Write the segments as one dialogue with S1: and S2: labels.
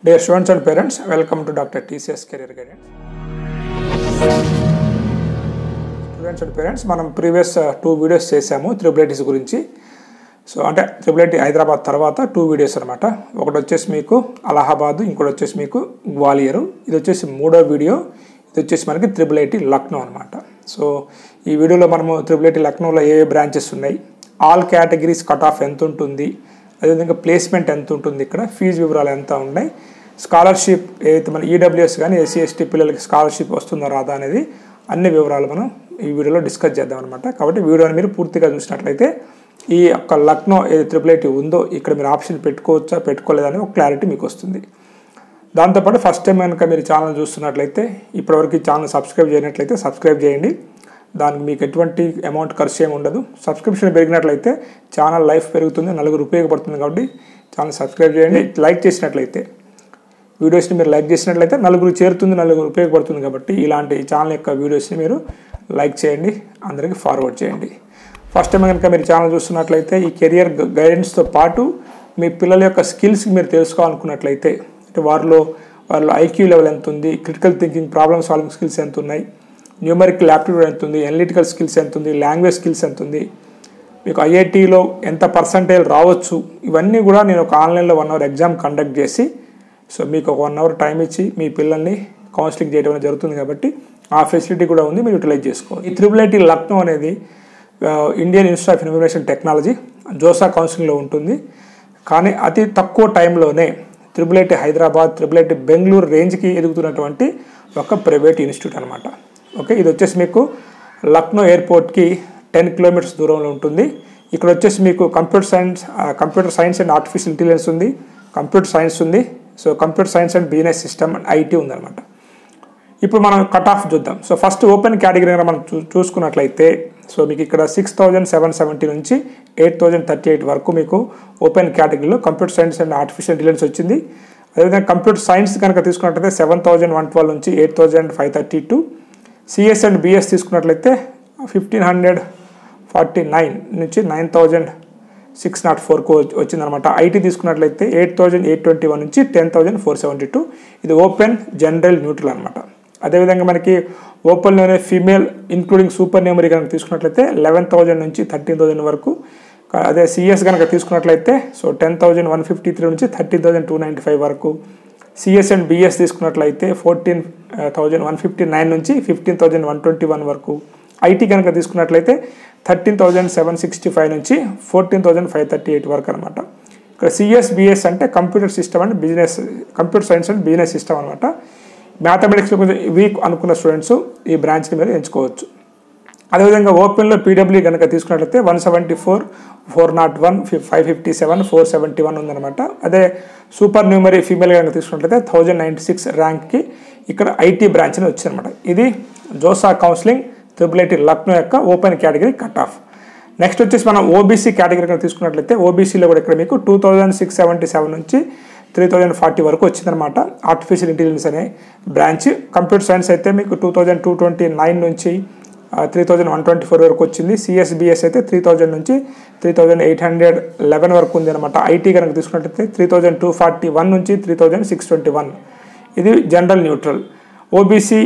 S1: Dear students and parents, welcome to Dr. TCS Career Guidance. Students and parents మనం previous two videos చేసాము triple ITs గురించి so అంటే త్రిబులైటీ హైదరాబాద్ తర్వాత two videos అనమాట ఒకటి వచ్చేసి మీకు అలహాబాద్ ఇంకోటి వచ్చేసి మీకు గ్వాలియరు ఇది వచ్చేసి మూడో వీడియో ఇది వచ్చేసి మనకి త్రిబుల్ ఐటీ లక్నో అనమాట సో ఈ వీడియోలో మనము త్రిబుల్ ఐటీ లక్నోలో ఏ ఏ బ్రాంచెస్ ఉన్నాయి ఆల్ కేటగిరీస్ కట్ ఆఫ్ ఎంత ఉంటుంది అదేవిధంగా ప్లేస్మెంట్ ఎంత ఉంటుంది ఇక్కడ ఫీజు వివరాలు ఎంత ఉన్నాయి స్కాలర్షిప్ ఏదైతే మన ఈడబ్ల్యూఎస్ కానీ ఎస్సీ ఎస్టీ పిల్లలకి స్కాలర్షిప్ వస్తుందా రాదా అనేది అన్ని వివరాలు మనం ఈ వీడియోలో డిస్కస్ చేద్దాం అనమాట కాబట్టి వీడియోని మీరు పూర్తిగా చూసినట్లయితే ఈ యొక్క లక్నో ఏది త్రిపుల్ ఐటీ ఉందో ఇక్కడ మీరు ఆప్షన్ పెట్టుకోవచ్చా పెట్టుకోలేదని ఒక క్లారిటీ మీకు వస్తుంది దాంతోపాటు ఫస్ట్ టైం కనుక మీరు ఛానల్ చూస్తున్నట్లయితే ఇప్పటివరకు ఈ ఛానల్ సబ్స్క్రైబ్ చేయనట్లయితే సబ్స్క్రైబ్ చేయండి దానికి మీకు ఎటువంటి అమౌంట్ ఖర్చు ఏమి ఉండదు సబ్స్క్రిప్షన్ పెరిగినట్లయితే ఛానల్ లైఫ్ పెరుగుతుంది నలుగురు ఉపయోగపడుతుంది కాబట్టి ఛానల్ సబ్స్క్రైబ్ చేయండి లైక్ చేసినట్లయితే వీడియోస్ని మీరు లైక్ చేసినట్లయితే నలుగురు చేరుతుంది నలుగురు ఉపయోగపడుతుంది కాబట్టి ఇలాంటి ఛానల్ యొక్క వీడియోస్ని మీరు లైక్ చేయండి అందరికీ ఫార్వర్డ్ చేయండి ఫస్ట్ టైం కనుక మీరు ఛానల్ చూస్తున్నట్లయితే ఈ కెరియర్ గైడెన్స్తో పాటు మీ పిల్లల యొక్క స్కిల్స్ మీరు తెలుసుకోవాలనుకున్నట్లయితే అంటే వారిలో వాళ్ళ ఐక్యూ లెవెల్ ఎంత ఉంది critical thinking problem solving skills ఎంత ఉన్నాయి న్యూమరికల్ యాప్టిట్యూడ్ ఎంత ఉంది ఎనలిటికల్ స్కిల్స్ ఎంత ఉంది లాంగ్వేజ్ స్కిల్స్ ఎంత ఉంది మీకు ఐఐటీలో ఎంత పర్సంటేజ్ రావచ్చు ఇవన్నీ కూడా నేను ఒక ఆన్లైన్లో వన్ అవర్ ఎగ్జామ్ కండక్ట్ చేసి సో మీకు ఒక వన్ అవర్ టైం ఇచ్చి మీ పిల్లల్ని కౌన్సిలింగ్ చేయడం అనేది జరుగుతుంది కాబట్టి ఆ ఫెసిలిటీ కూడా ఉంది మీరు యూటిలైజ్ చేసుకోవాలి ఈ త్రిబుల్ ఐటీ లక్నో అనేది Indian institute of information technology JoSAA కౌన్సిలింగ్లో ఉంటుంది కానీ అతి తక్కువ టైంలోనే triple IT Hyderabad triple IT Bengaluru రేంజ్కి ఎదుగుతున్నటువంటి ఒక ప్రైవేట్ ఇన్స్టిట్యూట్ అనమాట ఓకే ఇది వచ్చేసి మీకు లక్నో ఎయిర్పోర్ట్కి టెన్ కిలోమీటర్స్ దూరంలో ఉంటుంది ఇక్కడ వచ్చేసి మీకు computer science computer science and artificial intelligence ఉంది కంప్యూటర్ సైన్స్ ఉంది so computer science and business system and IT ఉందన్నమాట ఇప్పుడు మనం కట్ ఆఫ్ చూద్దాం సో ఫస్ట్ ఓపెన్ కేటగిరీ మనం చూ చూసుకున్నట్లయితే సో మీకు ఇక్కడ సిక్స్ థౌజండ్ సెవెన్ సెవెంటీ నుంచి ఎయిట్ థౌజండ్ థర్టీ ఎయిట్ వరకు మీకు ఓపెన్ కేటగిరీలో computer science and artificial intelligence వచ్చింది అదేవిధంగా కంప్యూటర్ సైన్స్ కనుక తీసుకున్నట్లయితే సెవెన్ థౌజండ్ వన్ ట్వెల్వ్ నుంచి eight thousand five thirty two CS and BS తీసుకున్నట్లయితే ఫిఫ్టీన్ హండ్రెడ్ ఫార్టీ నైన్ నుంచి నైన్ థౌజండ్ సిక్స్ నాట్ ఫోర్కు వచ్చిందనమాట ఐటీ తీసుకున్నట్లయితే eight thousand eight twenty one నుంచి ten thousand four seventy two ఇది open general neutral అనమాట అదేవిధంగా మనకి ఓపెన్లోనే ఫీమేల్ ఇంక్లూడింగ్ సూపర్ న్యూమరీ కనుక తీసుకున్నట్లయితే లెవెన్ థౌజండ్ నుంచి థర్టీన్ థౌజండ్ వరకు అదే సిఎస్ కనుక తీసుకున్నట్లయితే so ten thousand one fifty three నుంచి thirteen thousand two ninety five వరకు సిఎస్ అండ్ బిఎస్ తీసుకున్నట్లయితే fourteen thousand one fifty nine నుంచి fifteen thousand one twenty one వరకు ఐటీ కనుక తీసుకున్నట్లయితే thirteen thousand seven sixty five నుంచి fourteen thousand five thirty eight వరకు అనమాట ఇక్కడ సిఎస్ బిఎస్ అంటే computer system and business computer science and business system అనమాట మ్యాథమెటిక్స్లో కొంచెం వీక్ అనుకున్న స్టూడెంట్స్ ఈ బ్రాంచ్ని మీరు ఎంచుకోవచ్చు అదేవిధంగా ఓపెన్లో పీడబ్ల్యూ కనుక తీసుకున్నట్లయితే one seventy four four nought one five fifty seven four seventy one ఉందన్నమాట అదే సూపర్ న్యూమరీ ఫీమేల్ కనుక తీసుకున్నట్లయితే థౌజండ్ నైంటీ సిక్స్ ర్యాంక్కి ఇక్కడ ఐటీ బ్రాంచ్ అని వచ్చిందనమాట ఇది JoSAA counselling triple IT Lucknow యొక్క open category cut off next వచ్చేసి మనం ఓబీసీ కేటగిరీ కనుక తీసుకున్నట్లయితే ఓబీసీలో కూడా ఇక్కడ మీకు two thousand six seventy seven నుంచి త్రీ థౌజండ్ ఫార్టీ వరకు వచ్చిందనమాట ఆర్టిఫిషియల్ ఇంటెలిజెన్స్ అనే బ్రాంచ్ కంప్యూటర్ సైన్స్ అయితే మీకు two thousand two twenty nine నుంచి three thousand one twenty four వరకు వచ్చింది సిఎస్బిఎస్ అయితే త్రీ థౌజండ్ నుంచి three thousand eight hundred eleven వరకు ఉంది అనమాట ఐటీ కనుక తీసుకున్నట్లయితే three thousand two forty one నుంచి three thousand six twenty one ఇది జనరల్ న్యూట్రల్ ఓబీసీ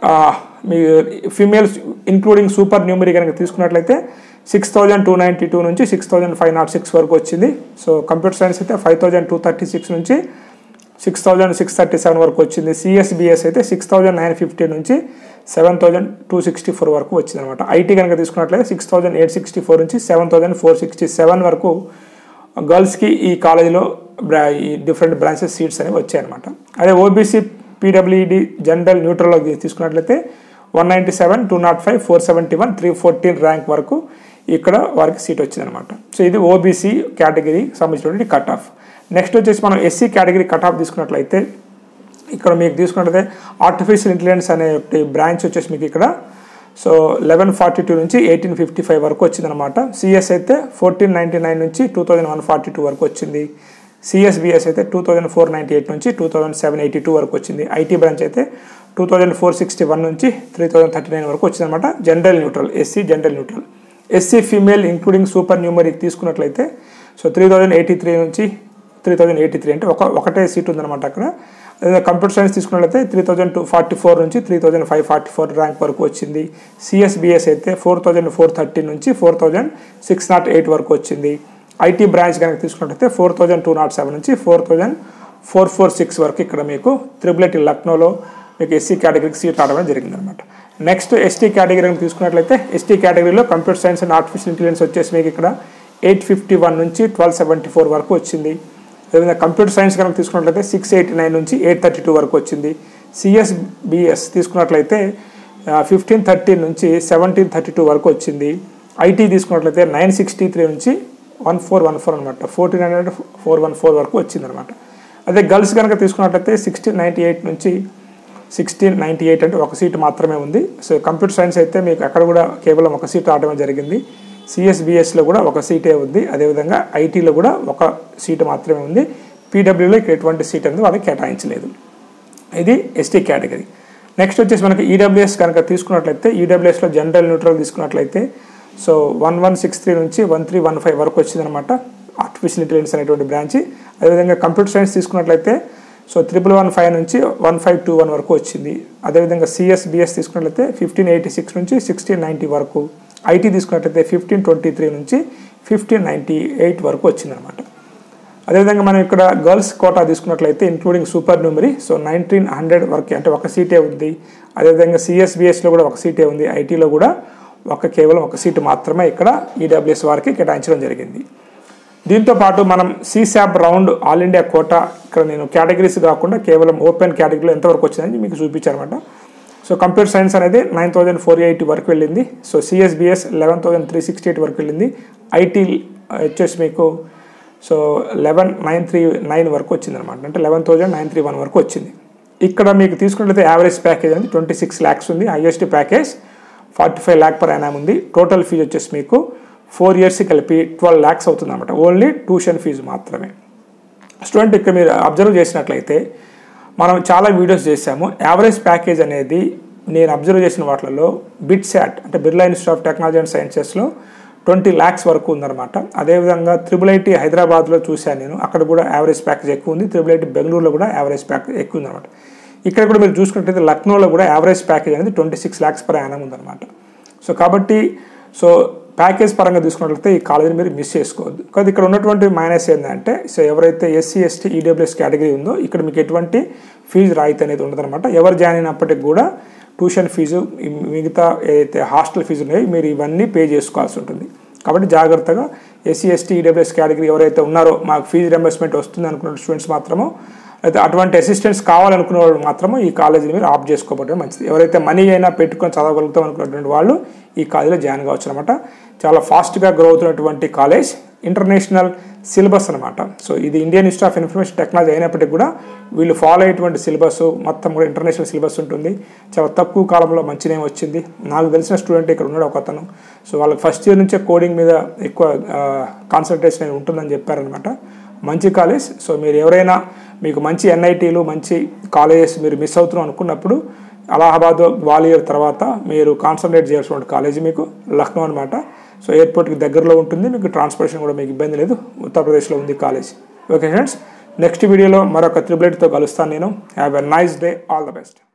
S1: మీ ఫీమేల్స్ ఇంక్లూడింగ్ సూపర్ న్యూమరీ కనుక తీసుకున్నట్లయితే six thousand two ninety two నుంచి six thousand five nought six వరకు వచ్చింది సో కంప్యూటర్ సైన్స్ అయితే five thousand two thirty six నుంచి six thousand six thirty seven వరకు వచ్చింది సిఎస్బిఎస్ అయితే సిక్స్ థౌజండ్ నైన్ ఫిఫ్టీ నుంచి seven thousand two sixty four వరకు వచ్చింది అనమాట ఐటీ కనుక తీసుకున్నట్లయితే six thousand eight sixty four నుంచి seven thousand four sixty seven వరకు గర్ల్స్కి ఈ కాలేజీలో ఈ డిఫరెంట్ బ్రాంచెస్ సీట్స్ అనేవి వచ్చాయన్నమాట అదే ఓబీసీ పీడబ్ల్యూడి జనరల్ న్యూట్రల్లో తీసుకున్నట్లయితే one ninety seven two nought five four seventy one three fourteen rank వరకు ఇక్కడ వారికి సీట్ వచ్చిందనమాట సో ఇది ఓబీసీ కేటగిరీ సంబంధించినటువంటి కట్ ఆఫ్ నెక్స్ట్ వచ్చేసి మనం ఎస్సీ కేటగిరీ కట్ ఆఫ్ తీసుకున్నట్లయితే ఇక్కడ మీకు తీసుకున్నట్లయితే ఆర్టిఫిషియల్ ఇంటెలిజెన్స్ అనే బ్రాంచ్ వచ్చేసి మీకు ఇక్కడ సో లెవెన్ ఫార్టీ టూ నుంచి ఎయిటీన్ ఫిఫ్టీ ఫైవ్ వరకు వచ్చిందనమాట సిఎస్ అయితే ఫోర్టీన్ నైంటీ నైన్ నుంచి two thousand one forty two వరకు వచ్చింది సిఎస్బిఎస్ అయితే two thousand four ninety eight నుంచి two thousand seven eighty two వరకు వచ్చింది ఐటీ బ్రాంచ్ అయితే two thousand four sixty one నుంచి త్రీ థౌజండ్ థర్టీ నైన్ వరకు వచ్చిందనమాట general neutral SC general neutral SC female including supernumerary తీసుకున్నట్లయితే so three thousand eighty three నుంచి three thousand eighty three అంటే ఒక ఒకటే సీట్ ఉందన్నమాట అక్కడ అదే కంప్యూటర్ సైన్స్ తీసుకున్నట్లయితే three thousand two forty four నుంచి three thousand five forty four rank వరకు వచ్చింది సిఎస్బిఎస్ అయితే ఫోర్ థౌజండ్ ఫోర్ థర్టీ నుంచి four thousand six nought eight వరకు వచ్చింది ఐటీ బ్రాంచ్ కనుక తీసుకున్నట్లయితే four thousand two nought seven నుంచి four thousand four four six వరకు ఇక్కడ మీకు త్రిబుల్ ఐటీ లక్నోలో మీకు ఎస్సీ కేటగిరీకి సీట్ రావడం జరిగిందనమాట నెక్స్ట్ ఎస్టీ కేటగిరీ తీసుకున్నట్లయితే ఎస్టీ కేటగిరీలో computer science and artificial intelligence వచ్చేసి మీకు ఇక్కడ ఎయిట్ ఫిఫ్టీ వన్ నుంచి ట్వెల్వ్ సెవెంటీ ఫోర్ వరకు వచ్చింది అదేవిధంగా కంప్యూటర్ సైన్స్ కనుక తీసుకున్నట్లయితే సిక్స్ ఎయిటీ నైన్ నుంచి ఎయిట్ థర్టీ టూ వరకు వచ్చింది సిఎస్బిఎస్ తీసుకున్నట్లయితే ఫిఫ్టీన్ థర్టీ నుంచి సెవెంటీన్ థర్టీ టూ వరకు వచ్చింది ఐటీ తీసుకున్నట్లయితే నైన్ సిక్స్టీ త్రీ నుంచి వన్ ఫోర్ వన్ ఫోర్ అనమాట fourteen hundred four one four వరకు వచ్చిందనమాట అదే గర్ల్స్ కనుక తీసుకున్నట్లయితే సిక్స్టీన్ నైంటీ ఎయిట్ నుంచి సిక్స్టీన్ నైంటీ ఎయిట్ అంటే ఒక సీట్ మాత్రమే ఉంది సో కంప్యూటర్ సైన్స్ అయితే మీకు అక్కడ కూడా కేవలం ఒక సీట్ రావడం జరిగింది సిఎస్బిఎస్లో కూడా ఒక సీటే ఉంది అదేవిధంగా ఐటీలో కూడా ఒక సీటు మాత్రమే ఉంది పీడబ్ల్యూలో ఇక్కడ ఎటువంటి సీట్ అనేది వాళ్ళకి కేటాయించలేదు ఇది ఎస్టీ కేటగిరీ నెక్స్ట్ వచ్చేసి మనకి ఈడబ్ల్యూఎస్ కనుక తీసుకున్నట్లయితే ఈడబ్ల్యూఎస్లో జనరల్ న్యూట్రల్ తీసుకున్నట్లయితే so one one six three నుంచి వన్ త్రీ వన్ ఫైవ్ వరకు వచ్చిందనమాట ఆర్టిఫిషియల్ ఇంటెలిజెన్స్ అనేటువంటి బ్రాంచ్ అదేవిధంగా కంప్యూటర్ సైన్స్ తీసుకున్నట్లయితే సో త్రిపుల్ వన్ ఫైవ్ నుంచి వన్ ఫైవ్ టూ వన్ వరకు వచ్చింది అదేవిధంగా సిఎస్బిఎస్ తీసుకున్నట్లయితే ఫిఫ్టీన్ ఎయిటీ సిక్స్ నుంచి సిక్స్టీన్ నైంటీ వరకు ఐటీ తీసుకున్నట్లయితే ఫిఫ్టీన్ ట్వంటీ త్రీ నుంచి ఫిఫ్టీన్ నైంటీ ఎయిట్ వరకు వచ్చిందనమాట అదేవిధంగా మనం ఇక్కడ గర్ల్స్ కోటా తీసుకున్నట్లయితే including supernumerary so nineteen hundred వరకు అంటే ఒక సీటే ఉంది అదేవిధంగా సిఎస్బిఎస్లో కూడా ఒక సీటే ఉంది ఐటీలో కూడా ఒక కేవలం ఒక సీటు మాత్రమే ఇక్కడ ఈడబ్ల్యూఎస్ వారికి కేటాయించడం జరిగింది దీంతో పాటు మనం CSAB round all India quota ఇక్కడ నేను కేటగిరీస్ కాకుండా కేవలం ఓపెన్ కేటగిరీలో ఎంతవరకు వచ్చిందని మీకు చూపించారనమాట సో కంప్యూటర్ సైన్స్ అనేది నైన్ థౌజండ్ ఫోర్ ఎయిటీ వరకు వెళ్ళింది so CS BS eleven thousand three sixty eight వరకు వెళ్ళింది ఐటీ వచ్చేసి మీకు so eleven nine three nine వరకు వచ్చింది అనమాట అంటే eleven thousand nine three one వరకు వచ్చింది ఇక్కడ మీకు తీసుకున్నట్లయితే యావరేజ్ ప్యాకేజ్ అనేది ట్వంటీ సిక్స్ ల్యాక్స్ ఉంది highest package forty five lakh per annum ఉంది టోటల్ ఫీజు వచ్చేసి మీకు ఫోర్ ఇయర్స్ కలిపి ట్వెల్వ్ ల్యాక్స్ అవుతుంది అనమాట ఓన్లీ ట్యూషన్ ఫీజు మాత్రమే స్టూడెంట్ ఇక్కడ మీరు అబ్జర్వ్ చేసినట్లయితే మనం చాలా వీడియోస్ చేశాము యావరేజ్ ప్యాకేజ్ అనేది నేను అబ్జర్వ్ చేసిన వాటిలో బిట్ శాట్ అంటే Birla institute of technology and సైన్సెస్లో ట్వంటీ ల్యాక్స్ వరకు ఉందన్నమాట అదేవిధంగా త్రిబుల్ ఐటీ హైదరాబాద్లో చూశాను నేను అక్కడ కూడా యావరేజ్ ప్యాకేజ్ ఎక్కువ ఉంది త్రిబుల్ ఐటీ బెంగళూరులో కూడా యావరేజ్ ప్యాకేజ్ ఎక్కువ ఉందన్నమాట ఇక్కడ కూడా మీరు చూసుకున్నట్టయితే లక్నోలో కూడా యావరేజ్ ప్యాకేజ్ అనేది twenty six lakhs per annum ఉందన్నమాట సో కాబట్టి సో ప్యాకేజ్ పరంగా తీసుకున్నట్లయితే ఈ కాలేజీని మీరు మిస్ చేసుకోవద్దు కానీ ఇక్కడ ఉన్నటువంటి మైనస్ ఏంటంటే సో ఎవరైతే ఎస్సీ ఎస్టీ ఈడబ్ల్యూఎస్ కేటగిరీ ఉందో ఇక్కడ మీకు ఎటువంటి ఫీజు రాయితీ అనేది ఉండదన్నమాట ఎవరు జాయిన్ అయినప్పటికీ కూడా ట్యూషన్ ఫీజు మిగతా ఏదైతే హాస్టల్ ఫీజు ఉన్నాయో మీరు ఇవన్నీ పే చేసుకోవాల్సి ఉంటుంది కాబట్టి జాగ్రత్తగా ఎస్సీ ఎస్టీ ఈడబ్ల్యూఎస్ కేటగిరీ ఎవరైతే ఉన్నారో మాకు ఫీజు రింబర్స్మెంట్ వస్తుంది అనుకున్న స్టూడెంట్స్ మాత్రము అయితే అటువంటి అసిస్టెంట్స్ కావాలనుకునే వాళ్ళు మాత్రము ఈ కాలేజీని మీరు ఆప్ చేసుకోవడం మంచిది ఎవరైతే మనీ అయినా పెట్టుకొని చదవగలుగుతాం అనుకున్నటువంటి వాళ్ళు ఈ కాలేజీలో జాయిన్ కావచ్చు అనమాట చాలా ఫాస్ట్గా గ్రో అవుతున్నటువంటి కాలేజ్ ఇంటర్నేషనల్ సిలబస్ అనమాట సో ఇది Indian institute of information technology అయినప్పటికీ కూడా వీళ్ళు ఫాలో అయ్యేటువంటి సిలబస్ మొత్తం కూడా ఇంటర్నేషనల్ సిలబస్ ఉంటుంది చాలా తక్కువ కాలంలో మంచి నేమ్ వచ్చింది నాకు తెలిసిన స్టూడెంట్ ఇక్కడ ఉన్నాడు ఒక అతను సో వాళ్ళకి ఫస్ట్ ఇయర్ నుంచే కోడింగ్ మీద ఎక్కువ కాన్సన్ట్రేషన్ ఉంటుందని చెప్పారనమాట మంచి కాలేజ్ సో మీరు ఎవరైనా మీకు మంచి ఎన్ఐటీలు మంచి కాలేజెస్ మీరు మిస్ అవుతున్నాం అనుకున్నప్పుడు అలహాబాద్ గ్వాలియర్ తర్వాత మీరు కాన్సన్ట్రేట్ చేయాల్సిన కాలేజీ మీకు లక్నో అనమాట సో ఎయిర్పోర్ట్కి దగ్గరలో ఉంటుంది మీకు ట్రాన్స్పోర్టేషన్ కూడా మీకు ఇబ్బంది లేదు ఉత్తరప్రదేశ్లో ఉంది కాలేజ్ ఓకే ఫ్రెండ్స్ నెక్స్ట్ వీడియోలో మరొక త్రిబులెట్తో కలుస్తాను నేను have a nice day all the best